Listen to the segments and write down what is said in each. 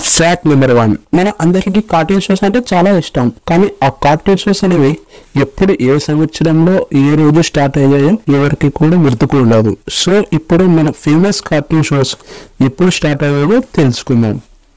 fact number one మన అందరికీ cartoon shows అంటే చాలా ఇష్టం కానీ ఆ కార్టూన్ షోస్ అనేవి ఎప్పుడు ఏ సంవత్సరంలో ఏ రోజు స్టార్ట్ అయ్యాయో ఎవరికి కూడా గుర్తుకు ఉండదు సో ఇప్పుడు మన ఫేమస్ కార్టూన్ షోస్ ఎప్పుడు స్టార్ట్ అయ్యాయో తెలుసుకుందాం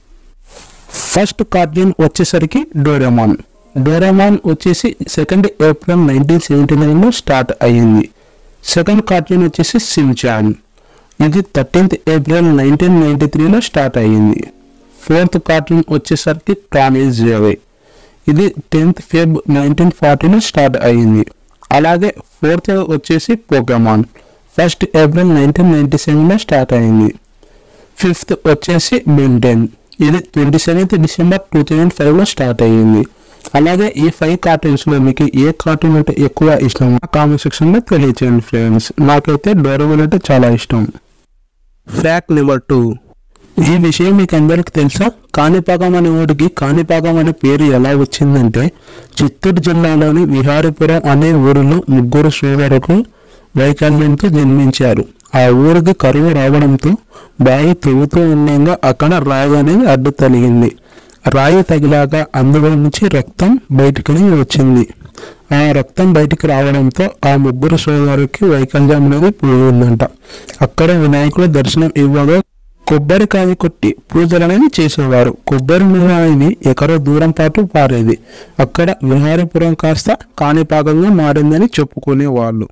ఫస్ట్ కార్టూన్ వచ్చేసరికి డోరేమాన్ డోరేమాన్ వచ్చేసి సెకండ్ ఏప్రిల్ నైన్టీన్ సెవెంటీ నైన్లో స్టార్ట్ అయ్యింది సెకండ్ కార్టూన్ వచ్చేసి సిమ్చాన్ ఇది థర్టీన్త్ ఏప్రిల్ నైన్టీన్ నైన్టీ త్రీలో స్టార్ట్ అయ్యింది ఫోర్త్ కార్టూన్ వచ్చేసరికి టామ్ ఈజ్ జెర్రీ ఇది టెన్త్ ఫెబ్ నైన్టీన్ ఫార్టీలో స్టార్ట్ అయ్యింది అలాగే ఫోర్త్ వచ్చేసి Pokemon first April nineteen ninety సెవెన్లో స్టార్ట్ అయింది ఫిఫ్త్ వచ్చేసి బెంటెన్ ఇది twenty seventh December two thousand ఫైవ్లో స్టార్ట్ అయ్యింది అలాగే ఈ ఫైవ్ కార్టూన్స్లో మీకు ఏ కార్టూన్ అంటే ఎక్కువ ఇష్టం కామెంట్ సెక్షన్లో తెలియచేయండి ఫ్రెండ్స్ నాకైతే డోరమన్ అంటే చాలా ఇష్టం ఫ్యాక్ట్ నెంబర్ టూ ఈ విషయం మీకు అందరికి తెలుసా కాణిపాకం అనే ఊరికి కాణిపాకం అనే పేరు ఎలా వచ్చిందంటే చిత్తూరు జిల్లాలోని విహారీపురం అనే ఊరిలో ముగ్గురు సోదరులకు వైకల్యంతో జన్మించారు ఆ ఊరికి కరువు రావడంతో బావి తవ్వుతూ ఉండగా అక్కడ రాయి అనేది అడ్డు తగిలింది రాయి తగిలాక అందులో నుంచి రక్తం బయటికి వచ్చింది ఆ రక్తం బయటికి రావడంతో ఆ ముగ్గురు సోదరుకి వైకల్యం అనేది పోయిందంట అక్కడ వినాయకుడు దర్శనం ఇవ్వగా కొబ్బరికాయ కొట్టి పూజలు అనేది చేసేవారు కొబ్బరి నూనె అనేది ఎకరో దూరం పాటు పారేది అక్కడ విహారపురం కాస్త కాణిపాకంగా మారిందని చెప్పుకునేవాళ్ళు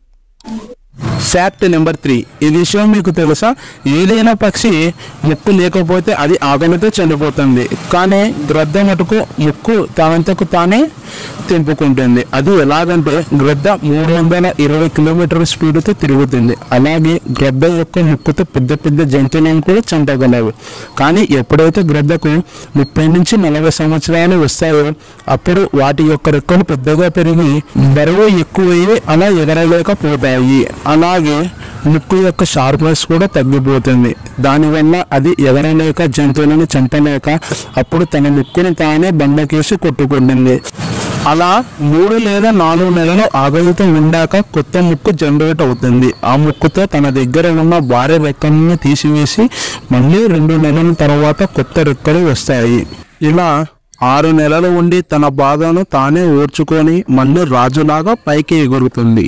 ఫ్యాక్ట్ నెంబర్ త్రీ ఈ విషయం మీకు తెలుసా ఏదైనా పక్షి ముక్కు లేకపోతే అది ఆగలితో చనిపోతుంది కానీ గ్రద్ద మటుకు ముక్కు తానంతకు తానే తెంపుకుంటుంది అది ఎలాగంటే గ్రద్ద మూడు వందల ఇరవై కిలోమీటర్ల స్పీడ్తో తిరుగుతుంది అలాగే గ్రద్ద యొక్క ముక్కుతో పెద్ద పెద్ద జంతువులను కూడా చంపగలవు కానీ ఎప్పుడైతే గ్రద్దకు ముప్పై నుంచి నలభై సంవత్సరాలు వస్తాయో అప్పుడు వాటి యొక్క రెక్కలు పెద్దగా పెరిగి బరువు ఎక్కువయ్యి అలా ఎగరలేకపోతాయి అలాగే ముక్కు యొక్క షార్ప్నెస్ కూడా తగ్గిపోతుంది దానివల్ల అది ఎగరలేక జంతువులను చంపలేక అప్పుడు తన ముక్కుని తానే బండకేసి కొట్టుకుంటుంది అలా మూడు లేదా నాలుగు నెలలు ఆగలితో ఉండాక కొత్త ముక్కు జనరేట్ అవుతుంది ఆ ముక్కుతో తన దగ్గర ఉన్న భార్య రెక్కలను తీసివేసి మళ్ళీ రెండు నెలల తర్వాత కొత్త రెక్కలు వస్తాయి ఇలా ఆరు నెలలు ఉండి తన బాధను తానే ఓర్చుకొని మళ్ళీ రాజులాగా పైకి ఎగురుతుంది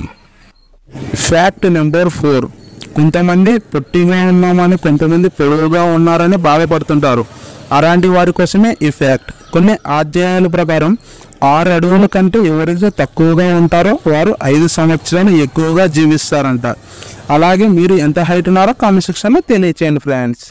ఫ్యాక్ట్ నెంబర్ ఫోర్ కొంతమంది పొట్టిగా ఉన్నామని కొంతమంది పొడవుగా ఉన్నారని బాధపడుతుంటారు అలాంటి వారి కోసమే ఈ ఫ్యాక్ట్ కొన్ని అధ్యాయాల ప్రకారం ఆరు అడుగుల కంటే ఎవరైతే తక్కువగా ఉంటారో వారు ఐదు సంవత్సరాలు ఎక్కువగా జీవిస్తారంట అలాగే మీరు ఎంత హైట్ ఉన్నారో కామెంట్ సెక్షన్లో తెలియచేయండి ఫ్రెండ్స్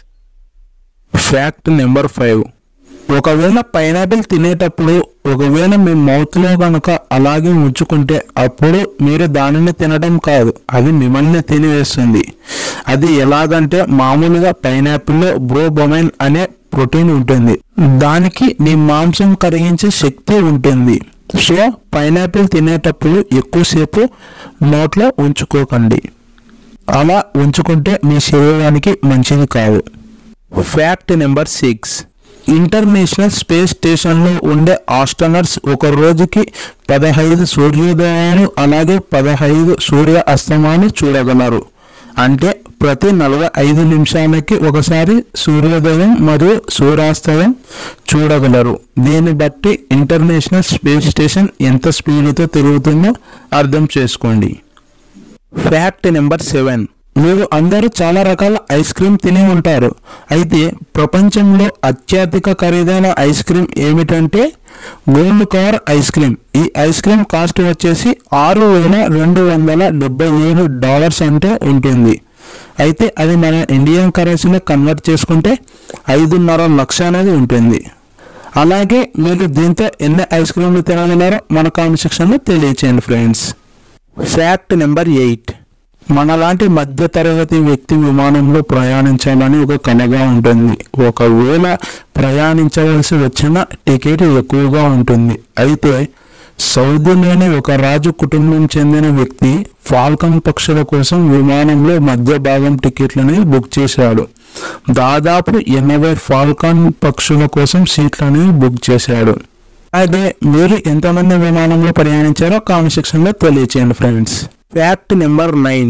ఫ్యాక్ట్ నెంబర్ ఫైవ్ ఒకవేళ పైనాపిల్ తినేటప్పుడు ఒకవేళ మీ మౌత్లో కనుక అలాగే ఉంచుకుంటే అప్పుడు మీరు దానిని తినడం కాదు అది మిమ్మల్ని తినివేస్తుంది అది ఎలాగంటే మామూలుగా పైనాపిల్లో బ్రోబొమైన్ అనే ప్రోటీన్ ఉంటుంది దానికి మీ మాంసం కరిగించే శక్తి ఉంటుంది సో పైనాపిల్ తినేటప్పుడు ఎక్కువసేపు నోట్లో ఉంచుకోకండి అలా ఉంచుకుంటే మీ శరీరానికి మంచిది కాదు fact number six international space స్టేషన్లో ఉండే ఆస్ట్రనట్స్ ఒక రోజుకి పదహైదు సూర్యోదయాలు అలాగే పదహైదు సూర్య అస్తమాలు చూడగలరు అంటే ప్రతి నలభై ఐదు నిమిషాలకి ఒకసారి సూర్యోదయం మరియు సూర్యాస్తయం చూడగలరు దీన్ని బట్టి ఇంటర్నేషనల్ స్పేస్ స్టేషన్ ఎంత స్పీడ్తో తిరుగుతుందో అర్థం చేసుకోండి ఫ్యాక్ట్ నెంబర్ సెవెన్ మీరు అందరూ చాలా రకాల ఐస్ క్రీమ్ తిని ఉంటారు అయితే ప్రపంచంలో అత్యధిక ఖరీదైన ఐస్ క్రీమ్ ఏమిటంటే గోల్డ్ కవర్ ఐస్ క్రీమ్ ఈ ఐస్ క్రీమ్ కాస్ట్ వచ్చేసి ఆరు వేల రెండు వందల డెబ్బై ఏడు డాలర్స్ అంటే ఉంటుంది అయితే అది మన ఇండియన్ కరెన్సీలో కన్వర్ట్ చేసుకుంటే ఐదున్నర లక్ష అనేది ఉంటుంది అలాగే మీరు దీంతో ఎన్ని ఐస్ క్రీమ్లు తినగలరో మన కామెంట్ సెక్షన్లో తెలియచేయండి ఫ్రెండ్స్ ఫ్యాక్ట్ నెంబర్ ఎయిట్ మనలాంటి మధ్య తరగతి వ్యక్తి విమానంలో ప్రయాణించాలని ఒక కనగా ఉంటుంది ఒకవేళ ప్రయాణించవలసి వచ్చిన టికెట్ ఎక్కువగా ఉంటుంది అయితే సౌదీలోని ఒక రాజు కుటుంబం చెందిన వ్యక్తి ఫాల్కన్ పక్షుల కోసం విమానంలో మధ్య భాగం టికెట్లని బుక్ చేశాడు దాదాపు ఎనభై ఫాల్కన్ పక్షుల కోసం సీట్లని బుక్ చేశాడు అయితే మీరు ఎంతమంది విమానంలో ప్రయాణించారో కామెంట్ సెక్షన్లో తెలియచేయండి ఫ్రెండ్స్ ఫ్యాక్ట్ నెంబర్ నైన్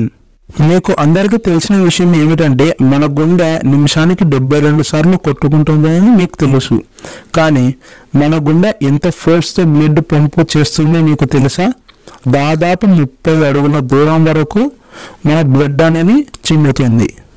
మీకు అందరికీ తెలిసిన విషయం ఏమిటంటే మన గుండె నిమిషానికి డెబ్బై రెండు సార్లు కొట్టుకుంటుందని మీకు తెలుసు కానీ మన గుండె ఎంత ఫోర్స్తో బ్లడ్ పంపు చేస్తుందో మీకు తెలుసా దాదాపు ముప్పై అడుగుల దూరం వరకు మన బ్లడ్ అనేది చిందుతుంది